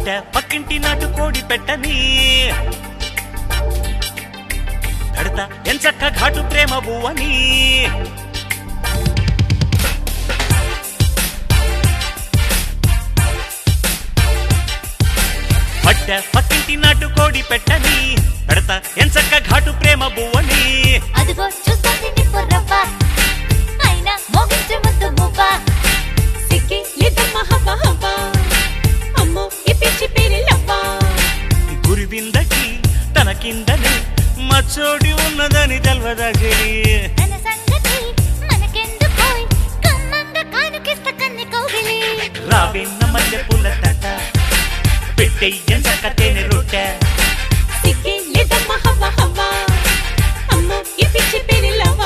పట్ట పక్కింటి నాటు కోడి పెట్టని పెడతా ఎంచక్క ఘాటు ప్రేమ బువ్వని పట్ట పక్కింటి నాటు కోడి పెట్టని పెడతా ఎంచక్క ఘాటు ప్రేమ బువ్వని అదిగో చూస్తుంది నీ పొర్రవ్వ అయినా మోగించే ముద్దు మువ్వ సిక్కి లేదమ్మ హవ్వ హవ్వ అమ్మో ఈ పిచ్చి పేరెలవ్వ గురివిందకి తన కిందనే మచ్చోడి ఉన్నదని తెల్వదగిలి తన సంగతి మనకెందుకోయ్ కమ్మంగా కానుకిస్త కన్ని కౌగిలి రావిన్న మల్లె పూల తట పెట్టెయ్యం చక్క తేనె రొట్టె సిక్కి లేదమ్మ హవ్వ హవ్వ అమ్మో ఈ పిచ్చి పేరెలవ్వ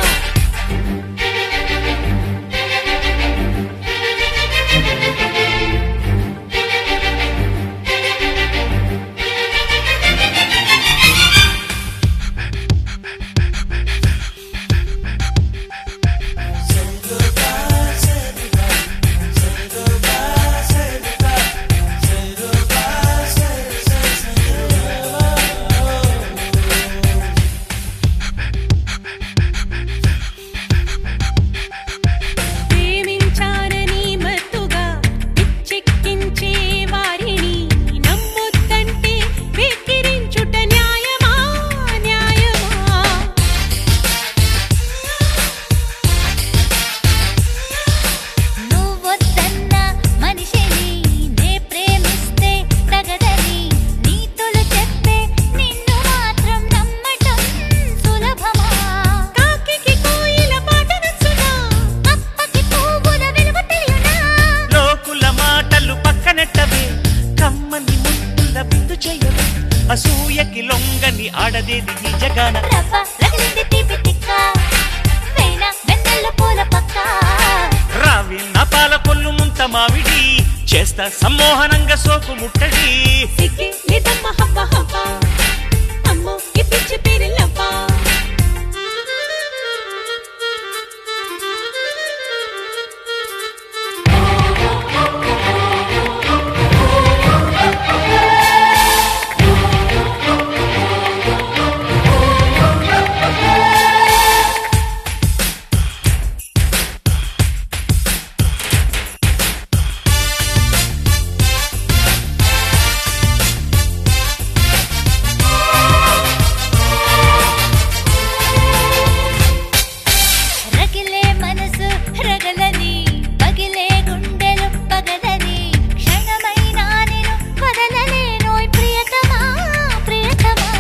ప్రేమించానని మత్తుగా పిచ్చెక్కించే వారిని నమ్మొద్దంటే వెక్కిరించుట న్యాయమా న్యాయమా నువ్వొద్దన్న మనిషిని నే ప్రేమిస్తే తగదని నీతులు చెప్పే నిన్ను మాత్రం నమ్మటం సులభమా కాకికి కోయిల పాట నచ్చునా కప్పకి పువ్వుల విలువ తెలియనా లోకుల మాటలు పక్కనెట్టవే కమ్మని ముద్దుల బిందు చెయ్యవే అసూయకి లొంగని ఆడదేది ఈ జగాన రవ్వ రగిలింది తీపి తిక్క వేణ వెన్నెల పూల పక్క రావి నా పాల కొల్లు ముంత మావిడి చేస్తా సమ్మోహనంగా సోకు ముట్టడి సిక్కి లేదమ్మ హవ్వ హవ్వ అమ్మో ఈ పిచ్చి పేరెలవ్వ రగిలే మనసు రగలని పగిలే గుండెలు పగలని క్షణమైనా నేను వదలలేనోయ్ ప్రియతమా ప్రియతమా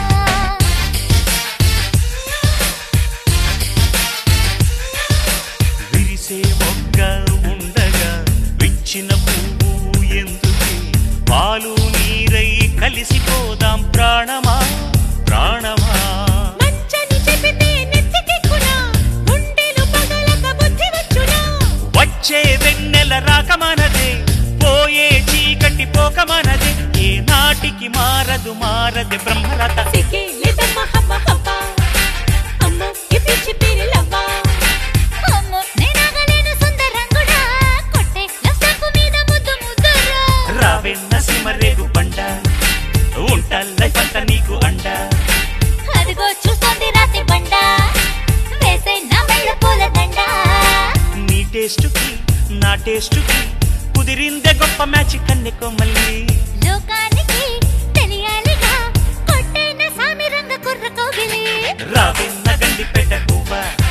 విరిసే మొగ్గ ఉండగా విచ్చిన పువ్వు ఎందుకే పాలు నీరై కలిసిపోదాం ప్రాణమా ప్రాణమా మంచని చెబితే నెత్తికెక్కునా గుండెలు పగలక బుద్ధి వచ్చునా వచ్చే వెన్నెల రాకమానదే పోయే చీకటి పోకమానదే ఏ నాటికి మారదు మారదే బ్రహ్మరథ సిక్కి లేదమ్మ హవ్వ హవ్వ అమ్మో ఈ పిచ్చి పేరెలవ్వ అమ్మో నేనాగలేను సుందరంగుడా కొట్టే లస్సకు మీద ముద్దు ముద్దురా రావెన్న సిమరేగు పండ ఉంటా లైఫ్ అంతా నీకు అండ అదిగో చూస్తోంది రాతి బండ వేసే నా మెళ్ళ పూల దండ నీ టేస్టుకి నా టేస్టుకి కుదిరిందే గొప్ప మ్యాచ్ కన్నె కొమ్మల్లి లోకానికి తెలియాలిగా కొట్టైన సామి రంగ కుర్ర కోగిలి రావెన్న గండి పెట్ట పువ్వ